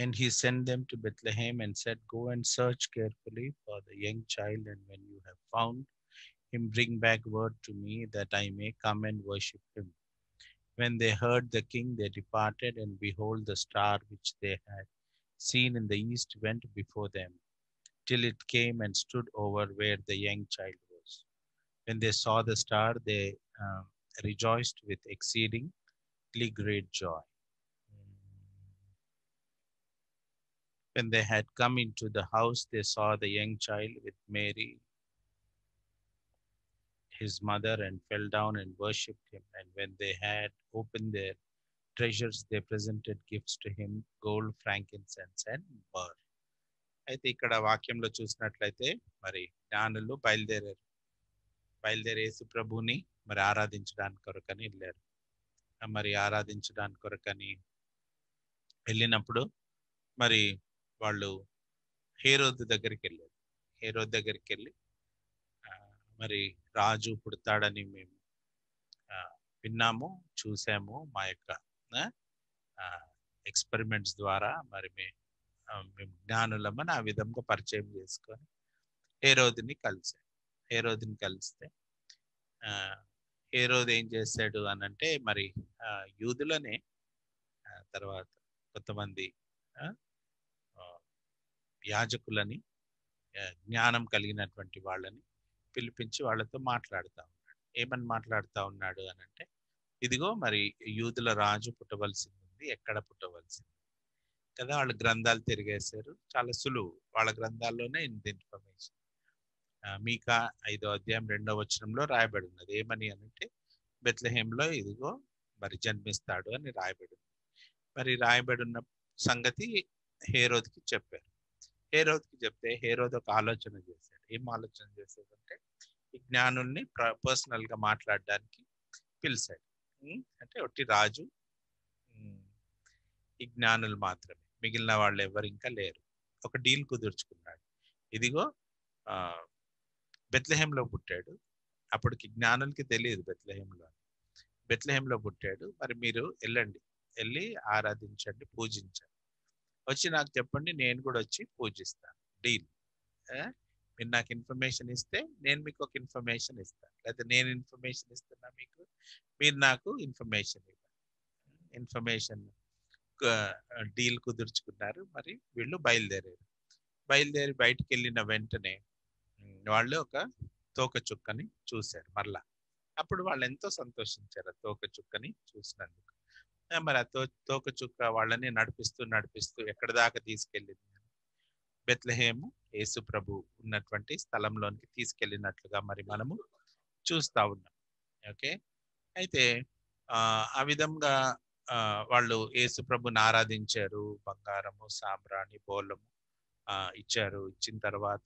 And he sent them to Bethlehem and said, Go and search carefully for the young child, and when you have found him, bring back word to me that I may come and worship him. When they heard the king, they departed, and behold, the star which they had seen in the east went before them, till it came and stood over where the young child was. When they saw the star, they uh, rejoiced with exceedingly great joy. When they had come into the house, they saw the young child with Mary, his mother, and fell down and worshipped him. And when they had opened their treasures, they presented gifts to him gold, frankincense, and myrrh. అయితే ఇక్కడ వాక్యంలో చూసినట్లయితే మరి జ్ఞానులు బయలుదేరారు బయలుదేరేసి ప్రభుని మరి ఆరాధించడానికి కొరకని వెళ్ళారు మరి ఆరాధించడానికి కొరకని వెళ్ళినప్పుడు మరి వాళ్ళు హేరోద్ దగ్గరికి వెళ్ళారు హేరోద్ దగ్గరికి వెళ్ళి మరి రాజు పుడతాడని మేము విన్నాము చూసాము మా యొక్క ఎక్స్పెరిమెంట్స్ ద్వారా మరి మే మేము జ్ఞానులమని ఆ విధంగా పరిచయం చేసుకొని హేరోదిని కలిసాడు హేరోదిని కలిస్తే హేరోద్ ఏం చేశాడు అని అంటే మరి యూదులనే తర్వాత కొంతమంది యాజకులని జ్ఞానం కలిగినటువంటి వాళ్ళని పిలిపించి వాళ్ళతో మాట్లాడుతూ ఉన్నాడు ఏమని మాట్లాడుతూ ఉన్నాడు అని అంటే ఇదిగో మరి యూదుల రాజు పుట్టవలసింది ఉంది ఎక్కడ పుట్టవలసింది కదా వాళ్ళ గ్రంథాలు తిరిగేశారు చాలా సులువు వాళ్ళ గ్రంథాల్లోనే ఇంత ఇన్ఫర్మేషన్ మీకా ఐదో అధ్యాయం రెండో వచనంలో రాయబడి ఉన్నది ఏమని అంటే బెత్లహేంలో ఇదిగో మరి జన్మిస్తాడు అని రాయబడి ఉంది మరి రాయబడి ఉన్న సంగతి హేరోద్కి చెప్పారు హేరోద్కి చెప్తే హేరోద్ ఒక ఆలోచన చేశాడు ఏం ఆలోచన చేశాడంటే ఈ జ్ఞానుల్ని పర్సనల్ గా మాట్లాడడానికి పిలిచాడు అంటే ఒట్టి రాజు ఈ జ్ఞానులు మాత్రమే మిగిలిన వాళ్ళు ఎవరు ఇంకా లేరు ఒక డీల్ కుదుర్చుకున్నాడు ఇదిగో ఆ బెత్లహేంలో పుట్టాడు అప్పటికి జ్ఞానులకి తెలియదు బెత్లహేంలో బెత్లహేంలో పుట్టాడు మరి మీరు వెళ్ళండి వెళ్ళి ఆరాధించండి పూజించండి వచ్చి నాకు చెప్పండి నేను కూడా వచ్చి పూజిస్తాను డీల్ మీరు నాకు ఇన్ఫర్మేషన్ ఇస్తే నేను మీకు ఒక ఇన్ఫర్మేషన్ ఇస్తాను లేకపోతే నేను ఇన్ఫర్మేషన్ ఇస్తున్నా మీకు మీరు నాకు ఇన్ఫర్మేషన్ ఇవ్వండి ఇన్ఫర్మేషన్ డీల్ కుదుర్చుకున్నారు మరి వీళ్ళు బయలుదేరారు బయలుదేరి బయటికి వెళ్ళిన వెంటనే వాళ్ళు ఒక తోక చుక్కని చూశారు మరలా అప్పుడు వాళ్ళు ఎంతో సంతోషించారు ఆ తోక చుక్కని చూసినందుకు మరి ఆ తో తోక చుక్క వాళ్ళని నడిపిస్తూ నడిపిస్తూ ఎక్కడి దాకా తీసుకెళ్ళింది బెత్లహేము యేసు ప్రభు ఉన్నటువంటి స్థలంలోనికి తీసుకెళ్ళినట్లుగా మరి మనము చూస్తా ఉన్నాం ఓకే అయితే ఆ విధంగా వాళ్ళు యేసు ప్రభుని ఆరాధించారు బంగారము సాంబ్రాణి బోలము ఇచ్చారు ఇచ్చిన తర్వాత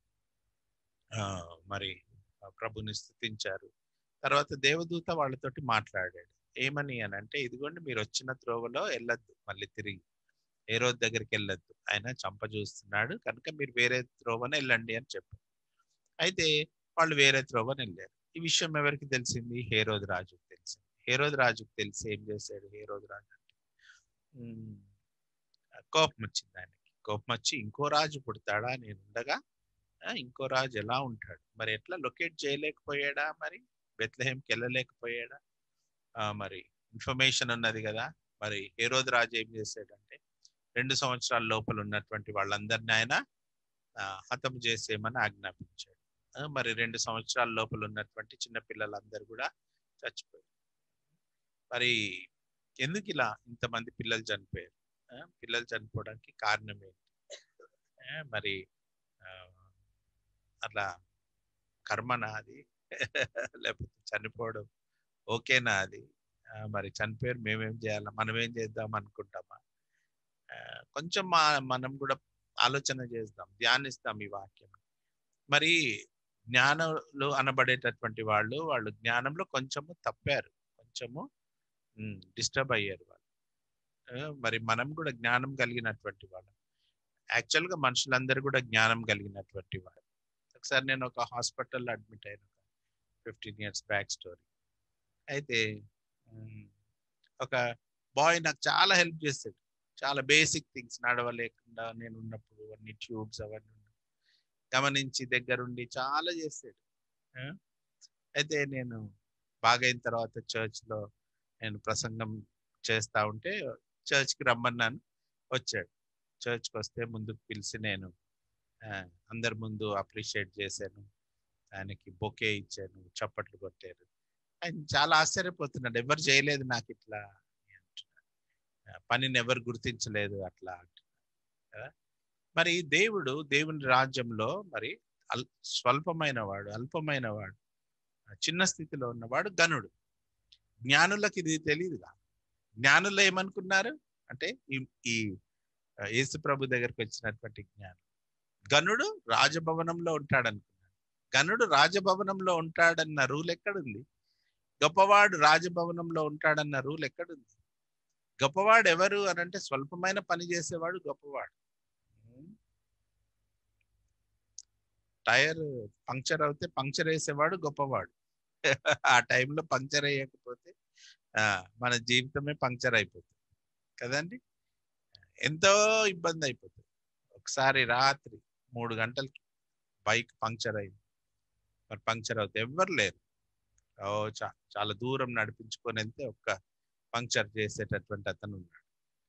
మరి ప్రభుని స్థుతించారు తర్వాత దేవదూత వాళ్ళతోటి మాట్లాడాడు ఏమని అని అంటే ఇదిగోండి మీరు వచ్చిన త్రోవలో వెళ్ళొద్దు మళ్ళీ తిరిగి ఏ రోజు దగ్గరికి వెళ్ళొద్దు ఆయన చంప చూస్తున్నాడు కనుక మీరు వేరే త్రోవన వెళ్ళండి అని చెప్పారు అయితే వాళ్ళు వేరే త్రోవన వెళ్ళారు ఈ విషయం ఎవరికి తెలిసింది హేరోద్ రాజుకు తెలిసింది హేరోద్ రాజుకు తెలిసి ఏం చేశాడు హేరోద్ రాజు అంటే కోపం వచ్చింది ఆయనకి కోపం వచ్చి ఇంకో రాజు పుడతాడా నేను ఉండగా ఇంకో రాజు ఎలా ఉంటాడు మరి ఎట్లా లొకేట్ చేయలేకపోయాడా మరి బెత్లహేంకి వెళ్ళలేకపోయాడా మరి ఇన్ఫర్మేషన్ ఉన్నది కదా మరి హేరోద్ రాజు ఏం చేశాడంటే రెండు సంవత్సరాల లోపల ఉన్నటువంటి వాళ్ళందరినీ ఆయన హతం చేసేయమని ఆజ్ఞాపించాడు మరి రెండు సంవత్సరాల లోపల ఉన్నటువంటి చిన్న పిల్లలందరూ కూడా చచ్చిపోయారు మరి ఎందుకు ఇలా ఇంతమంది పిల్లలు చనిపోయారు పిల్లలు చనిపోవడానికి కారణం ఏంటి మరి అట్లా కర్మనా అది లేకపోతే చనిపోవడం ఓకేనా అది మరి చనిపోయారు మేమేం చేయాలా మనం ఏం చేద్దాం అనుకుంటామా కొంచెం మా మనం కూడా ఆలోచన చేద్దాం ధ్యానిస్తాం ఈ వాక్యం మరి జ్ఞానులు అనబడేటటువంటి వాళ్ళు వాళ్ళు జ్ఞానంలో కొంచెము తప్పారు కొంచెము డిస్టర్బ్ అయ్యారు వాళ్ళు మరి మనం కూడా జ్ఞానం కలిగినటువంటి వాళ్ళు యాక్చువల్గా మనుషులందరూ కూడా జ్ఞానం కలిగినటువంటి వాళ్ళు ఒకసారి నేను ఒక హాస్పిటల్లో అడ్మిట్ అయిన ఫిఫ్టీన్ ఇయర్స్ బ్యాక్ స్టోరీ అయితే ఒక బాయ్ నాకు చాలా హెల్ప్ చేశాడు చాలా బేసిక్ థింగ్స్ నడవలేకుండా నేను ఉన్నప్పుడు అన్ని ట్యూబ్స్ అవన్నీ ఉన్నాయి. గమనించి దగ్గరుండి చాలా చేసాడు ఆ? అయితే నేను బాగైన తర్వాత చర్చ్లో నేను ప్రసంగం చేస్తా ఉంటే చర్చ్కి రమ్మన్నాను వచ్చాడు చర్చ్కి వస్తే ముందుకు పిలిచి నేను ఆ, అందరి ముందు అప్రిషియేట్ చేశాను ఆయనకి బొకే ఇచ్చాను చప్పట్లు కొట్టారు ఆయన చాలా ఆశ్చర్యపోతున్నాడు ఎవరు చేయలేదు నాకు ఇట్లా అని అంటున్నాడు. ఆ, పనిని ఎవరు గుర్తించలేదు అట్లా అంటున్నాడు కదా మరి దేవుడు దేవుని రాజ్యంలో మరి అల్ స్వల్పమైన వాడు అల్పమైన వాడు ఆ, చిన్న స్థితిలో ఉన్నవాడు గనుడు జ్ఞానులకు ఇది తెలియదుగా జ్ఞానులు ఏమనుకున్నారు అంటే ఈ ఈ ఆ, యేసు ప్రభు దగ్గరికి వచ్చినటువంటి జ్ఞానం గనుడు రాజభవనంలో ఉంటాడు అనుకున్నాడు గనుడు రాజభవనంలో ఉంటాడన్న రూల్ ఎక్కడుంది గొప్పవాడు రాజభవనంలో ఉంటాడన్న రూల్ ఎక్కడుంది గొప్పవాడు ఎవరు అని అంటే స్వల్పమైన పని చేసేవాడు గొప్పవాడు ఉం? టైర్ పంక్చర్ అవుతే పంక్చర్ వేసేవాడు గొప్పవాడు ఆ టైంలో పంక్చర్ వేయకపోతే ఆ, మన జీవితమే పంక్చర్ అయిపోతుంది కదండి ఎంతో ఇబ్బంది అయిపోతుంది ఒకసారి రాత్రి మూడు గంటలకి బైక్ పంక్చర్ అయింది మరి పంక్చర్ అవుతే ఎవ్వరు లేరు ఓ చా చాలా దూరం నడిపించుకొని వెళ్తే ఒక్క పంక్చర్ చేసేటటువంటి అతను ఉన్నాడు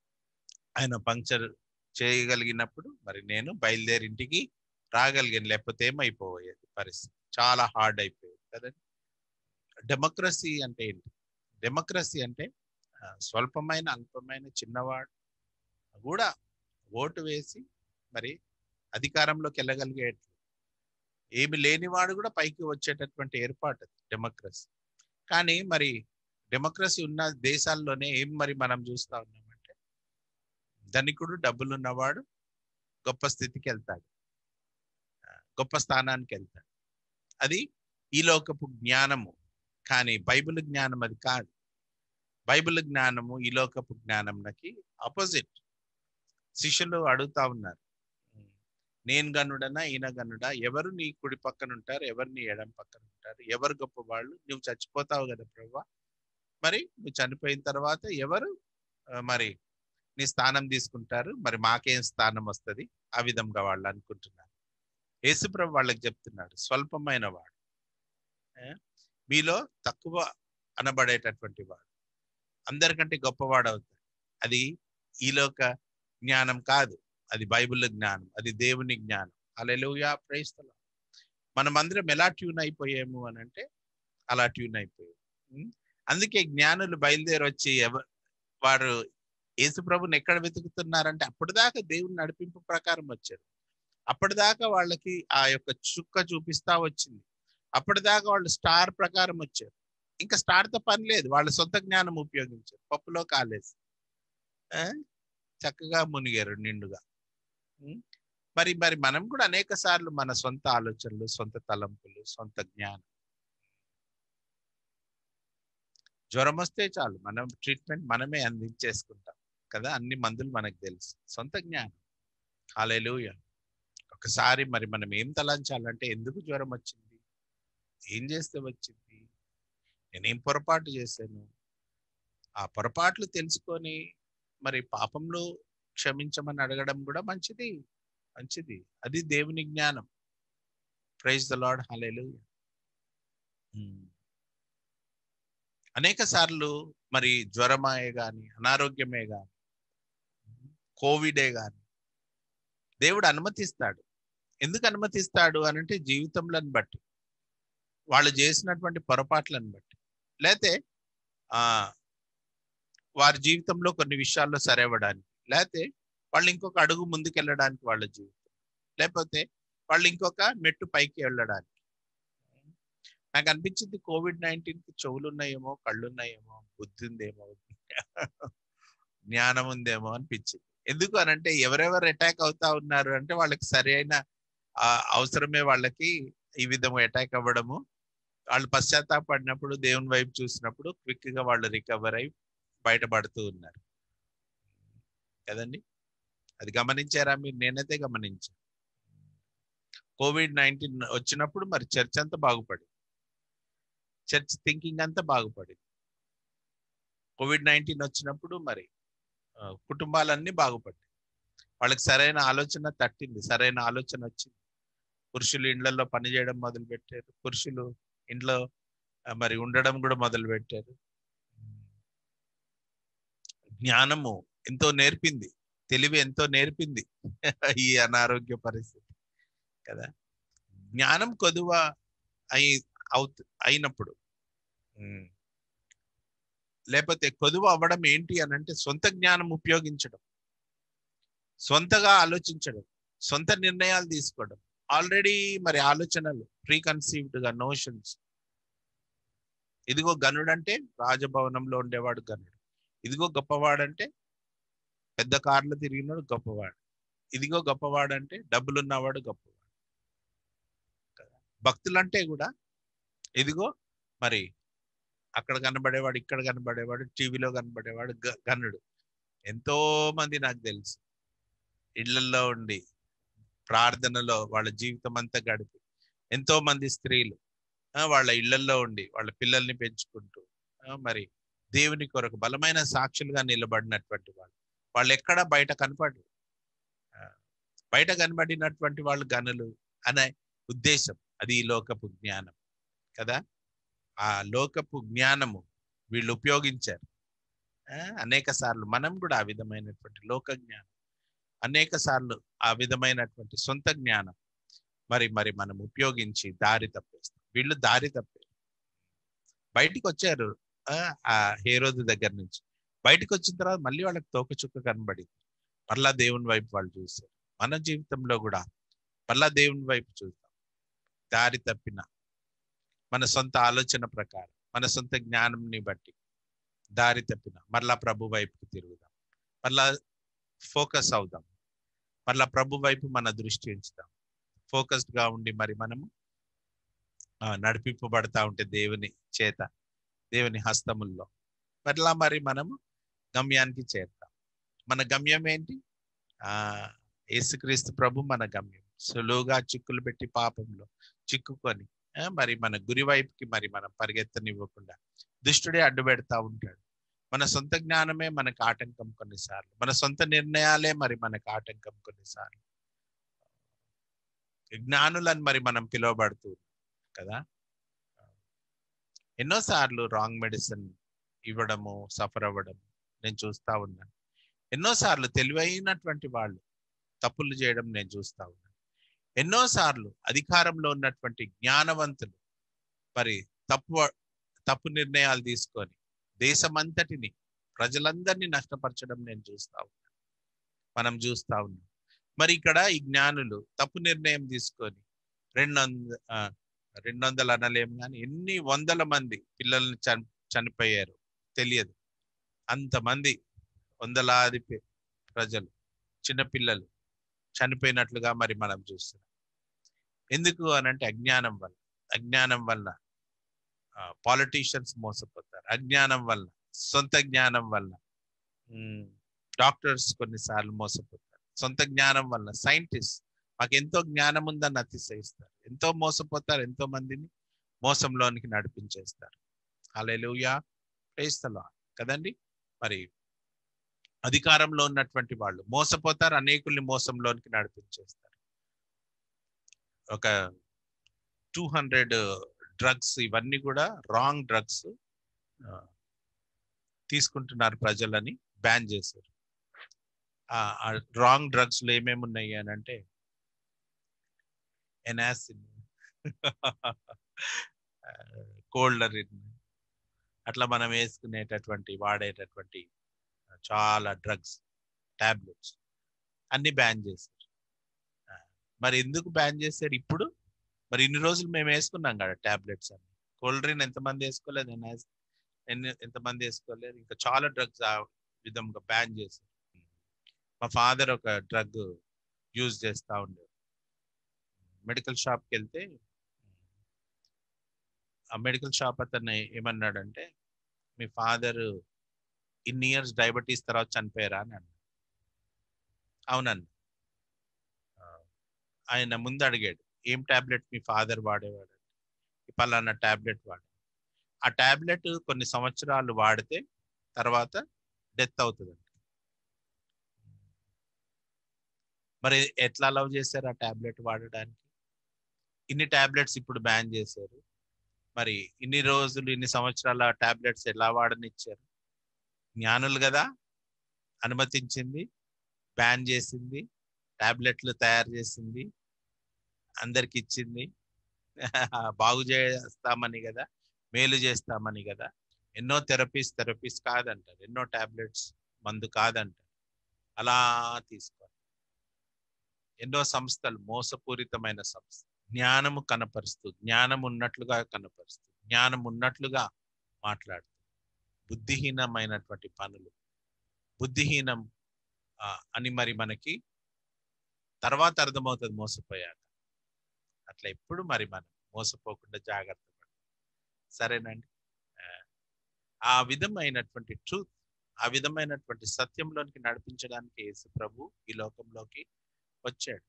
ఆయన పంక్చర్ చేయగలిగినప్పుడు మరి నేను బయలుదేరి ఇంటికి రాగలిగాను లేకపోతే ఏమైపోయేది పరిస్థితి చాలా హార్డ్ అయిపోయేది కదండి డెమోక్రసీ అంటే ఏంటి డెమోక్రసీ అంటే ఆ, స్వల్పమైన అల్పమైన చిన్నవాడు కూడా ఓటు వేసి మరి అధికారంలోకి వెళ్ళగలిగేట్లు ఏమి లేనివాడు కూడా పైకి వచ్చేటటువంటి ఏర్పాటు అది డెమోక్రసీ కానీ మరి డెమోక్రసీ ఉన్న దేశాల్లోనే ఏం మరి మనం చూస్తా ఉన్నామంటే ధనికుడు డబ్బులు ఉన్నవాడు గొప్ప స్థితికి వెళ్తాడు ఆ, గొప్ప స్థానానికి వెళ్తాడు అది ఈ లోకపు జ్ఞానము కానీ బైబిల్ జ్ఞానం అది కాదు బైబిల్ జ్ఞానము ఈ లోకపు జ్ఞానంకి ఆపోజిట్ శిష్యులు అడుగుతా ఉన్నారు ఉమ్, నేను గనుడనా ఈయన గనుడా ఎవరు నీ కుడి పక్కన ఉంటారు ఎవరు నీ ఎడం పక్కన ఉంటారు ఎవరు గొప్ప వాళ్ళు నువ్వు చచ్చిపోతావు కదా ప్రభా మరి నువ్వు చనిపోయిన తర్వాత ఎవరు ఆ, మరి నీ స్థానం తీసుకుంటారు మరి మాకేం స్థానం వస్తుంది ఆ విధంగా వాళ్ళు అనుకుంటున్నారు యేసుప్రభు వాళ్ళకి చెప్తున్నాడు స్వల్పమైన వాడు ఆ, మీలో తక్కువ అనబడేటటువంటి వాడు అందరికంటే గొప్పవాడు అవుతాడు అది ఈలోక జ్ఞానం కాదు అది బైబిల్ జ్ఞానం అది దేవుని జ్ఞానం అలెలుయా ప్రైస్తలం మనం అందరం ఎలా ట్యూన్ అయిపోయాము అని అంటే అలా ట్యూన్ అయిపోయాము ఉం? అందుకే జ్ఞానులు బయలుదేరి వచ్చి ఎవ వారు యేసుప్రభుని ఎక్కడ వెతుకుతున్నారంటే అప్పటిదాకా దేవుని నడిపింపు ప్రకారం వచ్చారు అప్పటిదాకా వాళ్ళకి ఆ యొక్క చుక్క చూపిస్తా వచ్చింది అప్పటిదాకా వాళ్ళు స్టార్ ప్రకారం వచ్చారు ఇంకా స్టార్ తో పని లేదు వాళ్ళ సొంత జ్ఞానం ఉపయోగించారు పప్పులో కాలేసి ఆ? చక్కగా మునిగారు నిండుగా ఉం? మరి మరి మనం కూడా అనేక సార్లు మన సొంత ఆలోచనలు సొంత తలంపులు సొంత జ్ఞానం జ్వరం వస్తే చాలు మనం ట్రీట్మెంట్ మనమే అందించేసుకుంటాం కదా అన్ని మందులు మనకు తెలుసు సొంత జ్ఞానం హాలేలుయ ఒకసారి మరి మనం ఏం తలంచాలంటే ఎందుకు జ్వరం వచ్చింది ఏం చేస్తే వచ్చింది నేనేం పొరపాటు చేశాను ఆ పొరపాట్లు తెలుసుకొని మరి పాపంలో క్షమించమని అడగడం కూడా మంచిది మంచిది అది దేవుని జ్ఞానం ప్రైజ్ ద లార్డ్ హలేలు అనేక సార్లు మరి జ్వరమే గాని అనారోగ్యమే గాని కోవిడే గాని దేవుడు అనుమతిస్తాడు ఎందుకు అనుమతిస్తాడు అని అంటే జీవితంలను బట్టి వాళ్ళు చేసినటువంటి పొరపాట్లను బట్టి లేతే ఆ వారి జీవితంలో కొన్ని విషయాల్లో సరైవడానికి లేకపోతే వాళ్ళు ఇంకొక అడుగు ముందుకెళ్ళడానికి వాళ్ళ జీవితం లేకపోతే వాళ్ళు ఇంకొక మెట్టు పైకి వెళ్ళడానికి నాకు అనిపించింది కోవిడ్ నైన్టీన్ కి చెవులు ఉన్నాయేమో కళ్ళు ఉన్నాయేమో బుద్ధి ఉందేమో జ్ఞానం ఉందేమో అనిపించింది ఎందుకు అనంటే ఎవరెవరు అటాక్ అవుతా ఉన్నారు అంటే వాళ్ళకి సరైన ఆ అవసరమే వాళ్ళకి ఈ విధంగా అటాక్ అవ్వడము వాళ్ళు పశ్చాత్తాపడినప్పుడు దేవుని వైపు చూసినప్పుడు క్విక్ గా వాళ్ళు రికవర్ అయి బయటపడుతూ ఉన్నారు కదండి అది గమనించారా మీరు నేనైతే గమనించాను కోవిడ్ నైన్టీన్ వచ్చినప్పుడు మరి చర్చ్ అంతా బాగుపడింది చర్చ్ థింకింగ్ అంతా బాగుపడింది కోవిడ్ నైన్టీన్ వచ్చినప్పుడు మరి ఆ, కుటుంబాలన్నీ బాగుపడ్డాయి వాళ్ళకి సరైన ఆలోచన తట్టింది సరైన ఆలోచన వచ్చింది పురుషులు ఇండ్లలో పని చేయడం మొదలు పెట్టారు పురుషులు ఇంట్లో ఆ, మరి ఉండడం కూడా మొదలు పెట్టారు జ్ఞానము ఎంతో నేర్పింది తెలివి ఎంతో నేర్పింది ఈ అనారోగ్య పరిస్థితి కదా జ్ఞానం కొదువ అయి అవుతు అయినప్పుడు ఉమ్, లేకపోతే కొదువ అవ్వడం ఏంటి అని అంటే సొంత జ్ఞానం ఉపయోగించడం సొంతగా ఆలోచించడం సొంత నిర్ణయాలు తీసుకోవడం ఆల్రెడీ మరి ఆలోచనలు ప్రీ కన్సీవ్డ్ గా నోషన్స్ ఇదిగో గనుడు అంటే రాజభవనంలో ఉండేవాడు గనుడు ఇదిగో గొప్పవాడంటే పెద్ద కార్లు తిరిగినాడు గొప్పవాడు ఇదిగో గొప్పవాడు అంటే డబ్బులున్నవాడు గొప్పవాడు కదా. భక్తులంటే కూడా ఇదిగో మరి అక్కడ కనబడేవాడు ఇక్కడ కనబడేవాడు టీవీలో కనబడేవాడు గ- గనుడు ఎంతో మంది నాకు తెలుసు ఇళ్లలో ఉండి ప్రార్థనలో వాళ్ళ జీవితం అంతా గడిపి ఎంతో మంది స్త్రీలు ఆ, వాళ్ళ ఇళ్లలో ఉండి వాళ్ళ పిల్లల్ని పెంచుకుంటూ ఆ, మరి దేవుని కొరకు బలమైన సాక్షులుగా నిలబడినటువంటి వాళ్ళు వాళ్ళు ఎక్కడ బయట కనపడరు ఆ, బయట కనబడినటువంటి వాళ్ళు గనులు అనే ఉద్దేశం అది ఈ లోకపు జ్ఞానం కదా ఆ లోకపు జ్ఞానము వీళ్ళు ఉపయోగించారు ఆ, అనేక సార్లు మనం కూడా ఆ విధమైనటువంటి లోక జ్ఞానం అనేక సార్లు ఆ విధమైనటువంటి సొంత జ్ఞానం మరి మరి మనం ఉపయోగించి దారి తప్పేస్తాం వీళ్ళు దారి తప్పారు బయటికి వచ్చారు ఆ, ఆ హేరోదు దగ్గర నుంచి బయటికి వచ్చిన తర్వాత మళ్ళీ వాళ్ళకి తోకచుక్క కనబడింది మళ్ళా దేవుని వైపు వాళ్ళు చూశారు మన జీవితంలో కూడా మళ్ళా దేవుని వైపు చూస్తాం దారి తప్పిన మన సొంత ఆలోచన ప్రకారం మన సొంత జ్ఞానంని బట్టి దారి తప్పిన మళ్ళా ప్రభు వైపుకి తిరుగుదాం మళ్ళా ఫోకస్ అవుదాం మళ్ళా ప్రభు వైపు మన దృష్టి ఉంచుదాం ఫోకస్డ్ గా ఉండి మరి మనము ఆ, నడిపింపబడతా ఉంటే దేవుని చేత దేవుని హస్తముల్లో మరలా మరి మనము గమ్యానికి చేరుతాం మన గమ్యం ఏంటి ఆ యేసుక్రీస్తు ప్రభు మన గమ్యం సులువుగా చిక్కులు పెట్టి పాపంలో చిక్కుకొని ఆ, మరి మన గురి వైపుకి మరి మనం పరిగెత్తనివ్వకుండా దుష్టుడే అడ్డు పెడతా ఉంటాడు మన సొంత జ్ఞానమే మనకు ఆటంకం కొన్నిసార్లు మన సొంత నిర్ణయాలే మరి మనకు ఆటంకం కొన్నిసార్లు జ్ఞానులని మరి మనం పిలువబడుతూ ఉన్నాం కదా ఎన్నోసార్లు రాంగ్ మెడిసిన్ ఇవ్వడము సఫర్ అవ్వడం నేను చూస్తా ఉన్నాను ఎన్నోసార్లు తెలివైనటువంటి వాళ్ళు తప్పులు చేయడం నేను చూస్తా ఉన్నాను ఎన్నోసార్లు అధికారంలో ఉన్నటువంటి జ్ఞానవంతులు మరి తప్పు తప్పు నిర్ణయాలు తీసుకొని దేశమంతటిని ప్రజలందరినీ నష్టపరచడం నేను చూస్తా ఉన్నాను మనం చూస్తా ఉన్నాం మరి ఇక్కడ ఈ జ్ఞానులు తప్పు నిర్ణయం తీసుకొని రెండు వంద ఆ, రెండు వందలు అనలేము కానీ ఎన్ని వందల మంది పిల్లల్ని చని చనిపోయారు తెలియదు అంతమంది వందలాది పే- ప్రజలు చిన్నపిల్లలు చనిపోయినట్లుగా మరి మనం చూస్తున్నాం ఎందుకు అని అంటే అజ్ఞానం వల్ల అజ్ఞానం వల్ల పాలిటీషియన్స్ మోసపోతారు అజ్ఞానం వల్ల సొంత జ్ఞానం వల్ల డాక్టర్స్ కొన్నిసార్లు మోసపోతారు సొంత జ్ఞానం వల్ల సైంటిస్ట్ మాకు ఎంతో జ్ఞానం ఉందని అతిశయిస్తారు ఎంతో మోసపోతారు ఎంతో మందిని మోసంలోనికి నడిపించేస్తారు అలెలుయా ప్రేస్తలా కదండి మరి అధికారంలో ఉన్నటువంటి వాళ్ళు మోసపోతారు అనేకుల్ని మోసంలోనికి నడిపించేస్తారు ఒక టూ హండ్రెడ్ డ్రగ్స్ ఇవన్నీ కూడా రాంగ్ డ్రగ్స్ తీసుకుంటున్నారు ప్రజలని బ్యాన్ చేశారు ఆ రాంగ్ డ్రగ్స్ లో ఏమేమి ఉన్నాయి అని అంటే ఎనాసిన్ కోల్డరిన్ అట్లా మనం వేసుకునేటటువంటి వాడేటటువంటి చాలా డ్రగ్స్ టాబ్లెట్స్ అన్ని బ్యాన్ చేశారు ఆ, మరి ఎందుకు బ్యాన్ చేశారు ఇప్పుడు మరి ఇన్ని రోజులు మేము వేసుకున్నాం కదా టాబ్లెట్స్ అన్ని కోల్డ్ డ్రింక్ ఎంతమంది వేసుకోలేదు ఎన్ని ఎన్ని ఎంతమంది వేసుకోలేదు ఇంకా చాలా డ్రగ్స్ ఆ విధంగా బ్యాన్ చేశారు మా ఫాదర్ ఒక డ్రగ్ యూజ్ చేస్తూ ఉండేవారు మెడికల్ షాప్కి వెళ్తే ఆ మెడికల్ షాప్ అతను ఏమన్నాడంటే మీ ఫాదర్ ఇన్ని ఇయర్స్ డయాబెటీస్ తర్వాత చనిపోయారా అని అన్నాడు అవునండి ఆ, ఆయన ముందు అడిగాడు ఏం టాబ్లెట్ మీ ఫాదర్ వాడేవాడు పలానా టాబ్లెట్ వాడు ఆ టాబ్లెట్ కొన్ని సంవత్సరాలు వాడితే తర్వాత డెత్ అవుతుందండి మరి ఎట్లా అలౌ చేశారు ఆ టాబ్లెట్ వాడడానికి ఇన్ని టాబ్లెట్స్ ఇప్పుడు బ్యాన్ చేశారు మరి ఇన్ని రోజులు ఇన్ని సంవత్సరాల టాబ్లెట్స్ ఎలా వాడనిచ్చారు జ్ఞానులు కదా అనుమతించింది బ్యాన్ చేసింది టాబ్లెట్లు తయారు చేసింది అందరికి ఇచ్చింది బాగు చేస్తామని కదా మేలు చేస్తామని కదా ఎన్నో థెరపీస్ థెరపీస్ కాదంటారు ఎన్నో టాబ్లెట్స్ మందు కాదంటారు అలా తీసుకోవాలి ఎన్నో సంస్థలు మోసపూరితమైన సంస్థ జ్ఞానము కనపరుస్తూ జ్ఞానం ఉన్నట్లుగా కనపరుస్తూ జ్ఞానం ఉన్నట్లుగా మాట్లాడుతూ బుద్ధిహీనమైనటువంటి పనులు బుద్ధిహీనం అని మరి మనకి తర్వాత అర్థమవుతుంది మోసపోయాక అట్లా ఎప్పుడు మరి మనం మోసపోకుండా జాగ్రత్త పడాలి సరేనండి ఆ విధమైనటువంటి ట్రూత్ ఆ విధమైనటువంటి సత్యంలోనికి నడిపించడానికి యేసు ప్రభు ఈ లోకంలోకి వచ్చాడు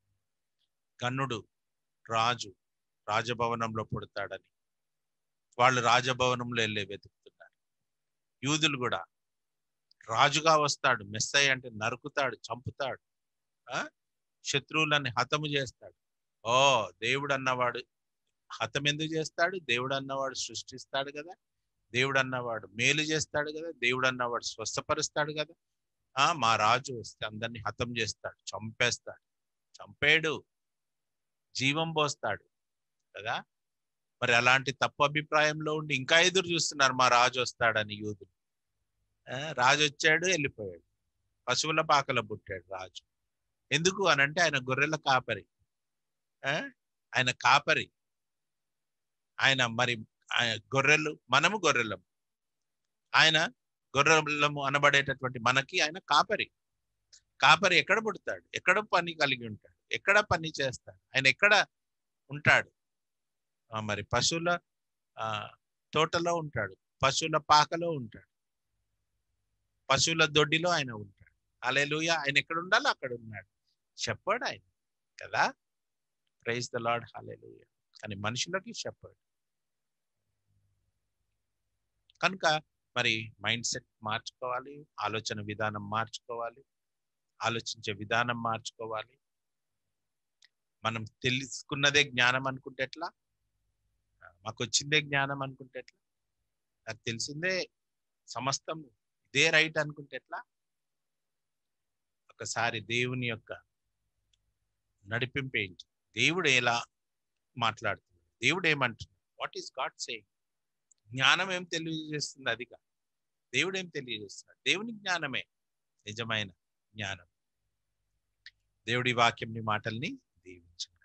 గన్నుడు రాజు రాజభవనంలో పుడతాడని వాళ్ళు రాజభవనంలో వెళ్ళే వెతుకుతున్నారు యూదులు కూడా రాజుగా వస్తాడు మెస్సై అంటే నరుకుతాడు చంపుతాడు ఆ శత్రువులని హతము చేస్తాడు ఓ దేవుడు అన్నవాడు హతం ఎందుకు చేస్తాడు దేవుడు అన్నవాడు సృష్టిస్తాడు కదా దేవుడు అన్నవాడు మేలు చేస్తాడు కదా దేవుడు అన్నవాడు స్వస్థపరుస్తాడు కదా ఆ మా రాజు వస్తే అందరినీ హతం చేస్తాడు చంపేస్తాడు చంపేడు జీవం పోస్తాడు కదా మరి అలాంటి తప్పు అభిప్రాయంలో ఉండి ఇంకా ఎదురు చూస్తున్నారు మా రాజు వస్తాడని యూదులు రాజు వచ్చాడు వెళ్ళిపోయాడు పశువుల పాకల పుట్టాడు రాజు ఎందుకు అని అంటే ఆయన గొర్రెల కాపరి ఆయన కాపరి ఆయన మరి గొర్రెలు మనము గొర్రెలము ఆయన గొర్రెలము అనబడేటటువంటి మనకి ఆయన కాపరి కాపరి ఎక్కడ పుడతాడు ఎక్కడ పని కలిగి ఉంటాడు ఎక్కడ పని చేస్తాడు ఆయన ఎక్కడ ఉంటాడు మరి పశువుల తోటలో ఉంటాడు పశువుల పాకలో ఉంటాడు పశువుల దొడ్డిలో ఆయన ఉంటాడు అలెలుయ ఆయన ఎక్కడ ఉండాలో అక్కడ ఉన్నాడు చెప్పాడు ఆయన కదా ప్రైజ్ ద లాడ్ హాలేలుయ కానీ మనుషులకి చెప్పాడు కనుక మరి మైండ్ సెట్ మార్చుకోవాలి ఆలోచన విధానం మార్చుకోవాలి ఆలోచించే విధానం మార్చుకోవాలి మనం తెలుసుకున్నదే జ్ఞానం అనుకుంటే ఎట్లా మాకు వచ్చిందే జ్ఞానం అనుకుంటే ఎట్లా నాకు తెలిసిందే సమస్తం ఇదే రైట్ అనుకుంటే ఎట్లా ఒకసారి దేవుని యొక్క నడిపింపేయించి దేవుడు ఎలా మాట్లాడుతున్నాడు దేవుడు ఏమంటున్నాడు వాట్ ఈస్ గాడ్ సేయింగ్ జ్ఞానం ఏం తెలియజేస్తుంది అదిగా దేవుడు ఏం తెలియజేస్తున్నాడు దేవుని జ్ఞానమే నిజమైన జ్ఞానం దేవుడి వాక్యంని మాటల్ని దీవించు